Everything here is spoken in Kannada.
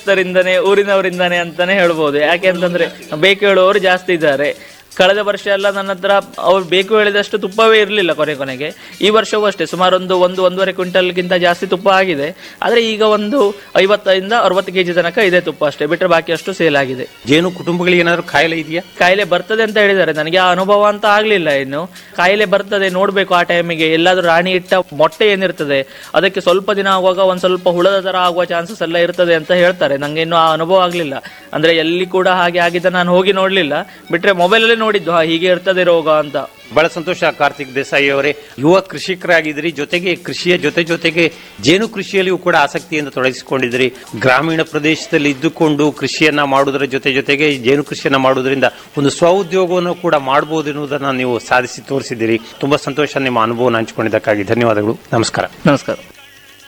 ಗ್ರಾಮಸ್ಥರಿಂದನೇ ಊರಿನವರಿಂದನೇ ಅಂತಾನೆ ಹೇಳ್ಬೋದು ಯಾಕೆ ಅಂತಂದ್ರೆ ಬೇಕು ಹೇಳುವವರು ಜಾಸ್ತಿ ಇದ್ದಾರೆ ಕಳೆದ ವರ್ಷ ಎಲ್ಲ ನನ್ನ ಹತ್ರ ಅವ್ರು ಬೇಕು ಹೇಳಿದಷ್ಟು ತುಪ್ಪವೇ ಇರಲಿಲ್ಲ ಕೊನೆ ಕೊನೆಗೆ ಈ ವರ್ಷವೂ ಅಷ್ಟೇ ಸುಮಾರು ಒಂದು ಒಂದು ಒಂದೂವರೆ ಕ್ವಿಂಟಲ್ಗಿಂತ ಜಾಸ್ತಿ ತುಪ್ಪ ಆಗಿದೆ ಆದ್ರೆ ಈಗ ಒಂದು ಐವತ್ತರಿಂದ ಅರವತ್ತು ಕೆಜಿ ತನಕ ಇದೆ ತುಪ್ಪ ಅಷ್ಟೇ ಬಿಟ್ಟರೆ ಬಾಕಿ ಅಷ್ಟು ಸೇಲ್ ಆಗಿದೆ ಜೇನು ಕುಟುಂಬಗಳಿಗೆ ಏನಾದ್ರು ಕಾಯಿಲೆ ಇದೆಯಾ ಕಾಯಿಲೆ ಬರ್ತದೆ ಅಂತ ಹೇಳಿದ್ದಾರೆ ನನಗೆ ಆ ಅನುಭವ ಅಂತ ಆಗ್ಲಿಲ್ಲ ಇನ್ನು ಕಾಯಿಲೆ ಬರ್ತದೆ ನೋಡ್ಬೇಕು ಆ ಟೈಮಿಗೆ ಎಲ್ಲಾದ್ರೂ ರಾಣಿ ಇಟ್ಟ ಮೊಟ್ಟೆ ಏನಿರ್ತದೆ ಅದಕ್ಕೆ ಸ್ವಲ್ಪ ದಿನ ಆಗುವಾಗ ಒಂದ್ ಸ್ವಲ್ಪ ಹುಳದ ತರ ಆಗುವ ಚಾನ್ಸಸ್ ಎಲ್ಲ ಇರ್ತದೆ ಅಂತ ಹೇಳ್ತಾರೆ ನಂಗೆ ಇನ್ನು ಆ ಅನುಭವ ಆಗ್ಲಿಲ್ಲ ಅಂದ್ರೆ ಎಲ್ಲಿ ಕೂಡ ಹಾಗೆ ಆಗಿದ್ದ ನಾನು ಹೋಗಿ ನೋಡ್ಲಿಲ್ಲ ಬಿಟ್ರೆ ಮೊಬೈಲ್ ಅಲ್ಲಿ ನೋಡಿದ್ದು ಹಾ ಹೀಗೆ ಇರ್ತದೆ ರೋಗ ಅಂತ ಬಹಳ ಸಂತೋಷ ಕಾರ್ತಿಕ್ ದೇಸಾಯಿ ಅವರೇ ಯುವ ಕೃಷಿಕರಾಗಿದ್ದೀರಿ ಜೊತೆಗೆ ಕೃಷಿಯ ಜೊತೆ ಜೊತೆಗೆ ಜೇನು ಕೃಷಿಯಲ್ಲಿಯೂ ಕೂಡ ಆಸಕ್ತಿಯಿಂದ ತೊಡಗಿಸಿಕೊಂಡಿದ್ದೀರಿ ಗ್ರಾಮೀಣ ಪ್ರದೇಶದಲ್ಲಿ ಇದ್ದುಕೊಂಡು ಕೃಷಿಯನ್ನ ಮಾಡುವುದರ ಜೊತೆ ಜೊತೆಗೆ ಜೇನು ಕೃಷಿಯನ್ನ ಮಾಡುವುದರಿಂದ ಒಂದು ಸ್ವಉದ್ಯೋಗವನ್ನು ಕೂಡ ಮಾಡಬಹುದು ಎನ್ನುವುದನ್ನು ನೀವು ಸಾಧಿಸಿ ತೋರಿಸಿದ್ದೀರಿ ತುಂಬಾ ಸಂತೋಷ ನಿಮ್ಮ ಅನುಭವವನ್ನು ಹಂಚಿಕೊಂಡಿದ್ದಕ್ಕಾಗಿ ಧನ್ಯವಾದಗಳು ನಮಸ್ಕಾರ ನಮಸ್ಕಾರ